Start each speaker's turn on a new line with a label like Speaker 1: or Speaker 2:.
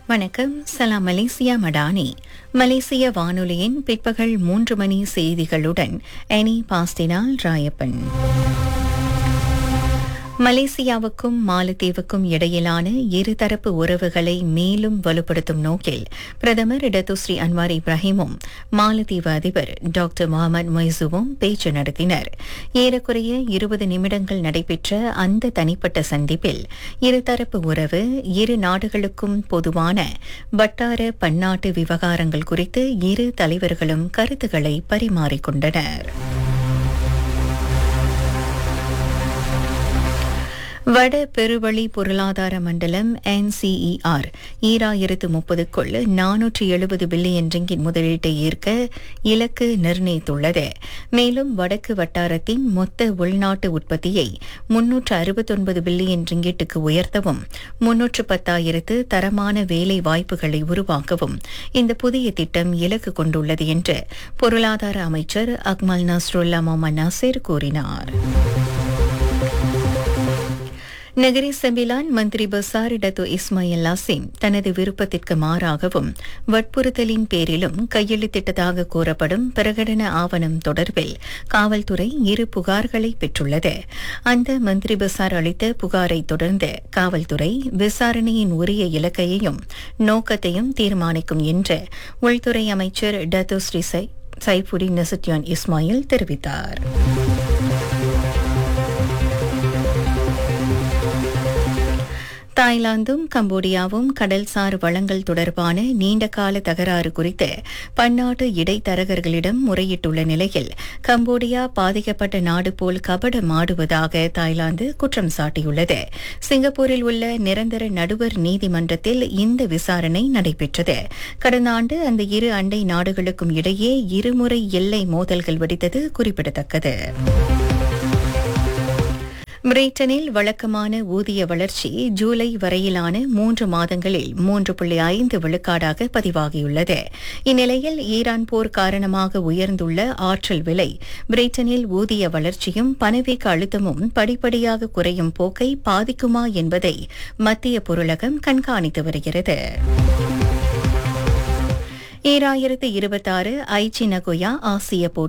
Speaker 1: வணக்கம் சலாம் மலேசியா மடானி மலேசிய வானொலியின் பிற்பகல் மூன்று மணி செய்திகளுடன் எனி பாஸ்டினால் ராயப்பன் மலேசியாவுக்கும் மாலத்தீவுக்கும் இடையிலான இருதரப்பு உறவுகளை மேலும் வலுப்படுத்தும் நோக்கில் பிரதமர் இடத்துஸ்ரீ அன்வார் இப்ராஹிமும் மாலத்தீவு அதிபர் டாக்டர் முகமது மொய்சுவும் பேச்சு நடத்தினர் ஏறக்குறைய இருபது நிமிடங்கள் நடைபெற்ற அந்த தனிப்பட்ட சந்திப்பில் இருதரப்பு உறவு இரு நாடுகளுக்கும் பொதுவான வட்டார பன்னாட்டு விவகாரங்கள் குறித்து இரு தலைவர்களும் கருத்துக்களை பரிமாறிக்கொண்டனர் வட பெருவழி பொருளாதார மண்டலம் என்சிஇஆர் ஈராயிரத்து முப்பதுக்குள் நானூற்றி எழுபது பில்லியன் ரிங்கிட் முதலீட்டை ஈர்க்க இலக்கு நிர்ணயித்துள்ளது மேலும் வடக்கு வட்டாரத்தின் மொத்த உள்நாட்டு உற்பத்தியை முன்னூற்று அறுபத்தொன்பது பில்லியன் ரிங்கிட்டுக்கு உயர்த்தவும் முன்னூற்று பத்தாயிரத்து தரமான வேலை வாய்ப்புகளை உருவாக்கவும் இந்த புதிய திட்டம் இலக்கு கொண்டுள்ளது என்று பொருளாதார அமைச்சர் அக்மல் நஸ்ருல்லா மொஹமத் நாசிர் கூறினார் நகரி செம்பிலான் மந்திரி பசார் டத்து இஸ்மாயில் லாசிம் தனது விருப்பத்திற்கு மாறாகவும் வற்புறுத்தலின் பேரிலும் கையெழுத்திட்டதாக கூறப்படும் பிரகடன ஆவணம் தொடர்பில் காவல்துறை இரு புகார்களை பெற்றுள்ளது அந்த மந்திரி பசார் அளித்த புகாரை தொடர்ந்து காவல்துறை விசாரணையின் உரிய இலக்கையையும் நோக்கத்தையும் தீர்மானிக்கும் என்று உள்துறை அமைச்சர் Datuk Seri Saifuddin Nasution Ismail தெரிவித்தார் தாய்லாந்தும் கம்போடியாவும் கடல்சார் வளங்கள் தொடர்பான நீண்டகால தகராறு குறித்து பன்னாட்டு இடைத்தரகர்களிடம் முறையிட்டுள்ள நிலையில் கம்போடியா பாதிக்கப்பட்ட நாடு போல் கபடமாடுவதாக தாய்லாந்து குற்றம் சாட்டியுள்ளது சிங்கப்பூரில் உள்ள நிரந்தர நடுவர் நீதிமன்றத்தில் இந்த விசாரணை நடைபெற்றது கடந்த ஆண்டு அந்த இரு அண்டை நாடுகளுக்கும் இடையே இருமுறை எல்லை மோதல்கள் வெடித்தது குறிப்பிடத்தக்கது பிரிட்டனில் வழக்கமான ஊதிய வளர்ச்சி ஜூலை வரையிலான மூன்று மாதங்களில் மூன்று புள்ளி ஐந்து விழுக்காடாக பதிவாகியுள்ளது இந்நிலையில் ஈரான் போர் காரணமாக உயர்ந்துள்ள ஆற்றல் விலை பிரிட்டனில் ஊதிய வளர்ச்சியும் பணவீக்க அழுத்தமும் படிப்படியாக குறையும் போக்கை பாதிக்குமா என்பதை மத்திய பொருளகம் கண்காணித்து வருகிறது ஈராயிரத்து இருபத்தாறு ஐச்சி நகோயா ஆசிய போட்டி